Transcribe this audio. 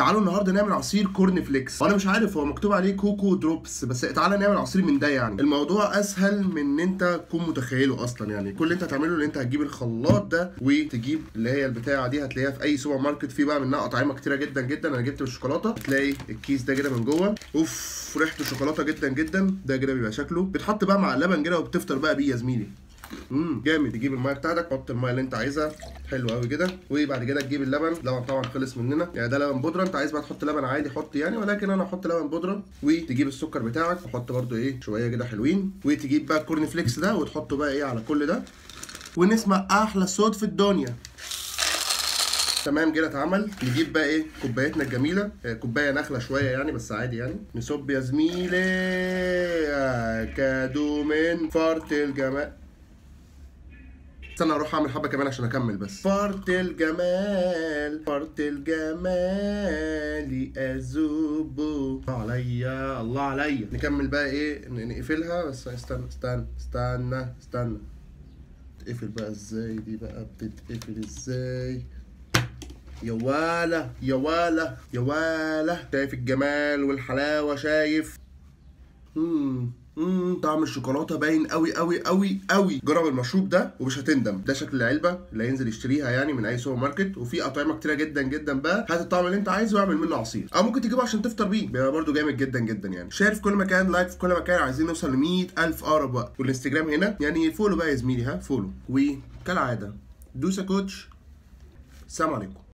تعالوا النهارده نعمل عصير كورن فليكس وانا مش عارف هو مكتوب عليه كوكو دروبس بس تعالى نعمل عصير من ده يعني الموضوع اسهل من ان انت تكون متخيله اصلا يعني كل اللي انت هتعمله ان انت هتجيب الخلاط ده وتجيب اللي هي البتاعه دي هتلاقيها في اي سوبر ماركت فيه بقى منها اطعمه كتيره جدا جدا انا جبت بالشوكولاته هتلاقي الكيس ده كده من جوه اوف ريحته شوكولاته جدا جدا ده كده بيبقى شكله بيتحط بقى مع اللبن كده وبتفطر بقى بيه يا زميلي امم جامد تجيب الميه بتاعتك حط الميه اللي انت عايزها حلو قوي كده وبعد كده تجيب اللبن لبن طبعا خلص مننا يعني ده لبن بودره انت عايز بقى تحط لبن عادي حط يعني ولكن انا هحط لبن بودره وتجيب السكر بتاعك وحط برده ايه شويه كده حلوين وتجيب بقى الكورن فليكس ده وتحطه بقى ايه على كل ده ونسمع احلى صوت في الدنيا تمام كده اتعمل نجيب بقى ايه كوبايتنا الجميله آه، كوبايه نخله شويه يعني بس عادي يعني نصب يا زميلي آه، كادو من فرط الجمال استنى اروح اعمل حبه كمان عشان اكمل بس فرط الجمال فرط الجمال ازوبو الله عليا الله عليا نكمل بقى ايه ن- نقفلها بس استنى استنى استنى استنى تقفل بقى ازاي دي بقى بتتقفل ازاي يا والا يا والا يا والا شايف الجمال والحلاوه شايف مم. مم. طعم الشوكولاته باين قوي قوي قوي قوي جرب المشروب ده ومش هتندم ده شكل العلبه اللي هينزل يشتريها يعني من اي سوبر ماركت وفي اطعمه كتيره جدا جدا بقى هات الطعم اللي انت عايزه واعمل منه عصير او ممكن تجيبه عشان تفطر بيه بيبقى برده جامد جدا جدا يعني شير في كل مكان لايك في كل مكان عايزين نوصل ل 100000 اقرب وقت والانستجرام هنا يعني فولو بقى يا زميلي ها فولو وكالعاده دوسا كوتش السلام عليكم